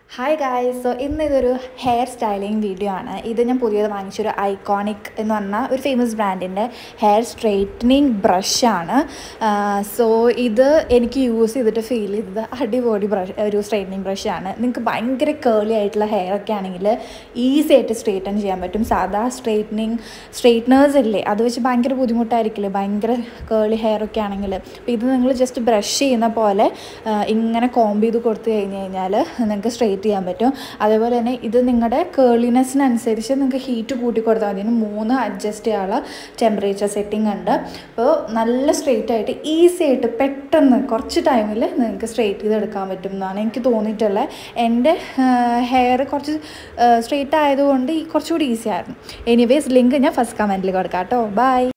hi guys so ഇന്ന് ഇതൊരു hair styling video ആണ് ഇത് ഞാൻ പുതിയത് വാങ്ങിച്ചൊരു ഐക്കോണിക് എന്ന് പറഞ്ഞ ഒരു ഫേമസ് ബ്രാൻഡിൻ്റെ ഹെയർ സ്ട്രെയിറ്റനിങ് ബ്രഷാണ് സോ ഇത് എനിക്ക് യൂസ് ചെയ്തിട്ട് ഫീൽ ചെയ്തത് അടിപൊളി ബ്രഷ് ഒരു സ്ട്രെയിറ്റനിങ് ബ്രഷാണ് നിങ്ങൾക്ക് ഭയങ്കര കേളി ആയിട്ടുള്ള ഹെയർ ഒക്കെ ആണെങ്കിൽ ഈസി ആയിട്ട് സ്ട്രെയിറ്റൻ ചെയ്യാൻ പറ്റും സാധാ സ്ട്രെയിറ്റനിങ് സ്ട്രെയിറ്റ്നേഴ്സ് ഇല്ലേ അത് വെച്ച് ഭയങ്കര ബുദ്ധിമുട്ടായിരിക്കില്ലേ ഭയങ്കര കേളി ഹെയർ ഒക്കെ ആണെങ്കിൽ അപ്പോൾ ഇത് നിങ്ങൾ ജസ്റ്റ് ബ്രഷ് ചെയ്യുന്ന പോലെ ആ, ഇങ്ങനെ കോംബ് ചെയ്ത് കൊടുത്തു കഴിഞ്ഞ് കഴിഞ്ഞാൽ നിങ്ങൾക്ക് സ്ട്രെയിറ്റ് ചെയ്യാൻ പറ്റും അതേപോലെ തന്നെ ഇത് നിങ്ങളുടെ കേളിനെസ്സിനനുസരിച്ച് നിങ്ങൾക്ക് ഹീറ്റ് കൂട്ടി കൊടുത്താൽ മതി ഇതിന് മൂന്ന് അഡ്ജസ്റ്റ് ചെയ്യാനുള്ള ടെമ്പറേച്ചർ സെറ്റിംഗ് ഉണ്ട് അപ്പോൾ നല്ല സ്ട്രെയിറ്റ് ആയിട്ട് ഈസി ആയിട്ട് പെട്ടെന്ന് കുറച്ച് ടൈമിൽ നിങ്ങൾക്ക് സ്ട്രെയിറ്റ് ചെയ്തെടുക്കാൻ പറ്റും എന്നാണ് എനിക്ക് തോന്നിയിട്ടുള്ളത് എൻ്റെ ഹെയർ കുറച്ച് സ്ട്രെയിറ്റ് ആയതുകൊണ്ട് ഈ കുറച്ചുകൂടി ഈസി ആയിരുന്നു എനിവേസ് ലിങ്ക് ഞാൻ ഫസ്റ്റ് കമൻറ്റിൽ കൊടുക്കാം കേട്ടോ ബൈ